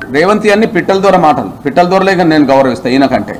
రేవంతి అన్ని పిట్టల దూర మాటలు పిట్టల దూరలే ఇక నేను గౌరవిస్తా ఈయనకంటే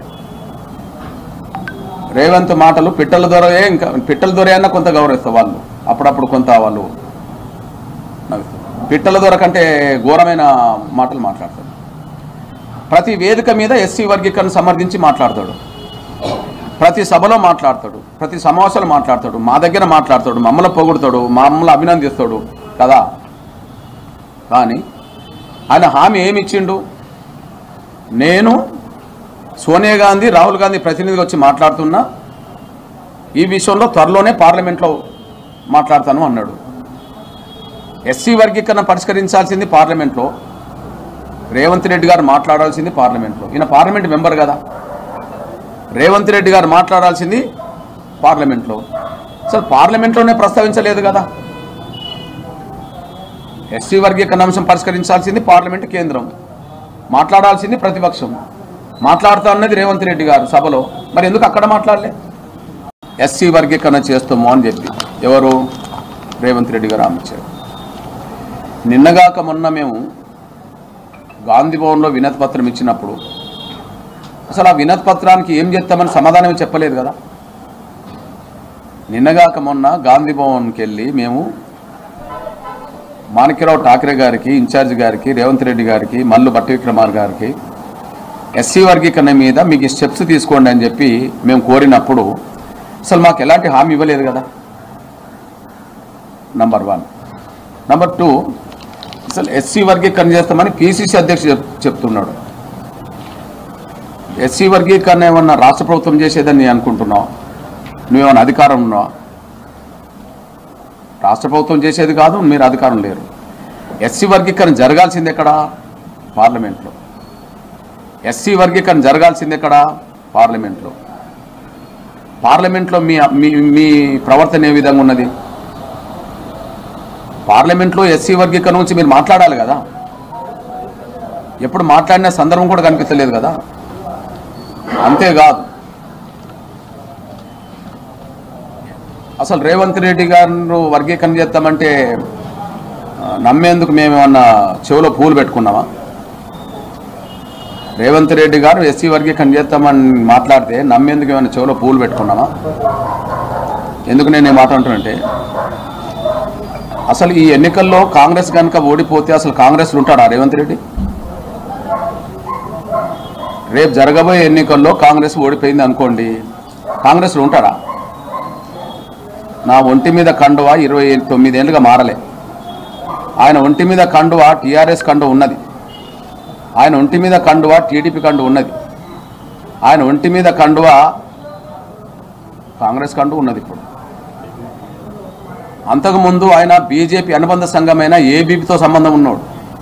రేవంత్ మాటలు పిట్టల దూరయే ఇంకా పిట్టల దూరే అన్న కొంత గౌరవిస్తా వాళ్ళు అప్పుడప్పుడు కొంత వాళ్ళు నవ్వుతారు. పిట్టల దూర కంటే ఘోరమైన మాటలు మాట్లాడతారు ప్రతి వేదిక మీద ఎస్సీ వర్గీకరణ సమర్థించి మాట్లాడతాడు ప్రతి సభలో మాట్లాడతాడు ప్రతి సమావేశంలో మాట్లాడతాడు మా దగ్గర మాట్లాడతాడు మమ్మల్ని పొగుడుతాడు మమ్మల్ని అభినందిస్తాడు కదా కానీ ఆయన హామీ ఏమి ఇచ్చిండు నేను సోనియా గాంధీ రాహుల్ గాంధీ ప్రతినిధిగా వచ్చి మాట్లాడుతున్నా ఈ విషయంలో త్వరలోనే పార్లమెంట్లో మాట్లాడతాను అన్నాడు ఎస్సీ వర్గీకరణ పరిష్కరించాల్సింది పార్లమెంట్లో రేవంత్ రెడ్డి గారు మాట్లాడాల్సింది పార్లమెంట్లో ఈయన పార్లమెంట్ మెంబర్ కదా రేవంత్ రెడ్డి గారు మాట్లాడాల్సింది పార్లమెంట్లో అసలు పార్లమెంట్లోనే ప్రస్తావించలేదు కదా ఎస్సీ వర్గీకరణ అంశం పరిష్కరించాల్సింది పార్లమెంట్ కేంద్రం మాట్లాడాల్సింది ప్రతిపక్షం మాట్లాడుతా ఉన్నది రేవంత్ రెడ్డి గారు సభలో మరి ఎందుకు అక్కడ మాట్లాడలే ఎస్సీ వర్గీకరణ చేస్తాము అని చెప్పి ఎవరు రేవంత్ రెడ్డి గారు హామీ ఇచ్చారు నిన్నగాక మొన్న మేము గాంధీ భవన్లో వినతి పత్రం ఇచ్చినప్పుడు అసలు ఆ వినతి పత్రానికి ఏం చేస్తామని సమాధానం చెప్పలేదు కదా నిన్నగాక మొన్న గాంధీ భవన్కి వెళ్ళి మేము మాణిక్యరావు ఠాకరే గారికి ఇన్ఛార్జ్ గారికి రేవంత్ రెడ్డి గారికి మల్లు భట్టి విక్రమార్ గారికి ఎస్సీ వర్గీకరణ మీద మీకు స్టెప్స్ తీసుకోండి అని చెప్పి మేము కోరినప్పుడు అసలు మాకు ఎలాంటి హామీ ఇవ్వలేదు కదా నంబర్ వన్ నంబర్ టూ అసలు ఎస్సీ వర్గీకరణ చేస్తామని పిసిసి అధ్యక్షుడు చెప్ చెప్తున్నాడు ఎస్సీ వర్గీకరణ ఏమన్నా రాష్ట్ర ప్రభుత్వం చేసేదని నేను అనుకుంటున్నావు నువ్వేమన్నా అధికారం ఉన్నావా రాష్ట్ర ప్రభుత్వం చేసేది కాదు మీరు అధికారం లేరు ఎస్సీ వర్గీకరణ జరగాల్సింది ఎక్కడ పార్లమెంట్లో ఎస్సీ వర్గీకరణ జరగాల్సింది ఎక్కడ పార్లమెంట్లో పార్లమెంట్లో మీ మీ మీ ప్రవర్తన ఏ విధంగా ఉన్నది పార్లమెంట్లో ఎస్సీ వర్గీకరణ గురించి మీరు మాట్లాడాలి కదా ఎప్పుడు మాట్లాడిన సందర్భం కూడా కనిపించలేదు కదా అంతేకాదు అసలు రేవంత్ రెడ్డి గారు వర్గీకరణ చేస్తామంటే ఆ, నమ్మేందుకు మేము ఏమన్నా చెవిలో పూలు పెట్టుకున్నామా రేవంత్ రెడ్డి గారు ఎస్సీ వర్గీకరణ చేస్తామని మాట్లాడితే నమ్మేందుకు ఏమైనా చెవిలో పూలు పెట్టుకున్నామా ఎందుకు నేను ఈ మాట అంటున్నంటే అసలు ఈ ఎన్నికల్లో కాంగ్రెస్ కనుక ఓడిపోతే అసలు కాంగ్రెస్లో ఉంటాడా రేవంత్ రెడ్డి రేపు జరగబోయే ఎన్నికల్లో కాంగ్రెస్ ఓడిపోయింది అనుకోండి కాంగ్రెస్లో ఉంటాడా నా ఒంటి మీద కండువ ఇరవై తొమ్మిదేళ్ళుగా మారలే ఆయన ఒంటి మీద కండువ టీఆర్ఎస్ కండువ ఉన్నది ఆయన ఒంటి మీద కండువ టీడీపీ కండువ ఉన్నది ఆయన ఒంటి మీద కండువ కాంగ్రెస్ కండువ ఉన్నది ఇప్పుడు అంతకుముందు ఆయన బీజేపీ అనుబంధ సంఘమైన ఏబీపీతో సంబంధం ఉన్నాడు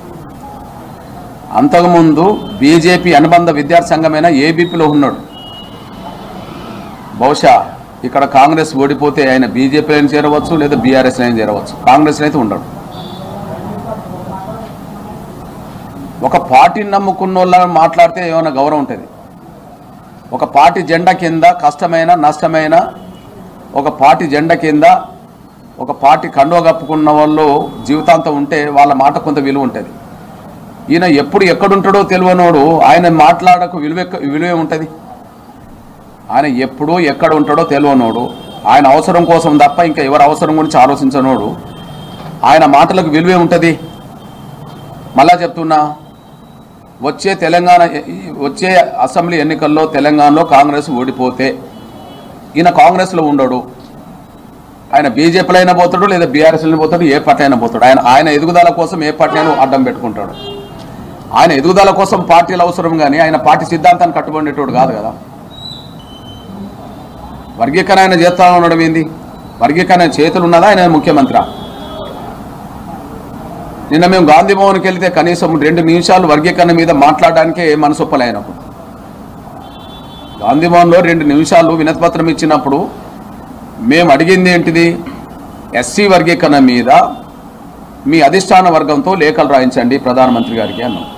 అంతకుముందు బీజేపీ అనుబంధ విద్యార్థి సంఘమైన ఏబీపీలో ఉన్నాడు బహుశా ఇక్కడ కాంగ్రెస్ ఓడిపోతే ఆయన బీజేపీలో చేరవచ్చు లేదా బీఆర్ఎస్ అయినా చేరవచ్చు కాంగ్రెస్ అయితే ఉండడు ఒక పార్టీని నమ్ముకున్న వాళ్ళని మాట్లాడితే ఏమైనా గౌరవం ఉంటుంది ఒక పార్టీ జెండా కింద కష్టమైన నష్టమైన ఒక పార్టీ జెండా కింద ఒక పార్టీ కండువ కప్పుకున్న వాళ్ళు జీవితాంతం ఉంటే వాళ్ళ మాట కొంత విలువ ఉంటుంది ఈయన ఎప్పుడు ఎక్కడుంటాడో తెలియనోడు ఆయన మాట్లాడకు విలువ విలువే ఉంటుంది ఆయన ఎప్పుడు ఎక్కడ ఉంటాడో తెలియనోడు ఆయన అవసరం కోసం తప్ప ఇంకా ఎవరి అవసరం గురించి ఆలోచించనోడు ఆయన మాటలకు విలువే ఉంటుంది మళ్ళా చెప్తున్నా వచ్చే తెలంగాణ వచ్చే అసెంబ్లీ ఎన్నికల్లో తెలంగాణలో కాంగ్రెస్ ఓడిపోతే ఈయన కాంగ్రెస్లో ఉండడు ఆయన బీజేపీలో అయినా పోతాడు లేదా బీఆర్ఎస్లో పోతాడు ఏ పార్టీ అయినా పోతాడు ఆయన ఆయన ఎదుగుదల కోసం ఏ పార్టీ అయినా అడ్డం పెట్టుకుంటాడు ఆయన ఎదుగుదల కోసం పార్టీలు అవసరం కానీ ఆయన పార్టీ సిద్ధాంతాన్ని కట్టుబడేటోడు కాదు కదా వర్గీకరణ ఆయన చేస్తా ఉండడం ఏంది వర్గీకరణ చేతులు ఉన్నదా ఆయన ముఖ్యమంత్రి నిన్న మేము గాంధీ భవన్కి వెళ్తే కనీసం రెండు నిమిషాలు వర్గీకరణ మీద మాట్లాడడానికే మనసు ఒప్పలే ఆయనకు గాంధీ భవన్లో రెండు నిమిషాలు వినతిపత్రం ఇచ్చినప్పుడు మేము అడిగింది ఏంటిది ఎస్సీ వర్గీకరణ మీద మీ అధిష్టాన వర్గంతో లేఖలు రాయించండి ప్రధానమంత్రి గారికి అన్నాం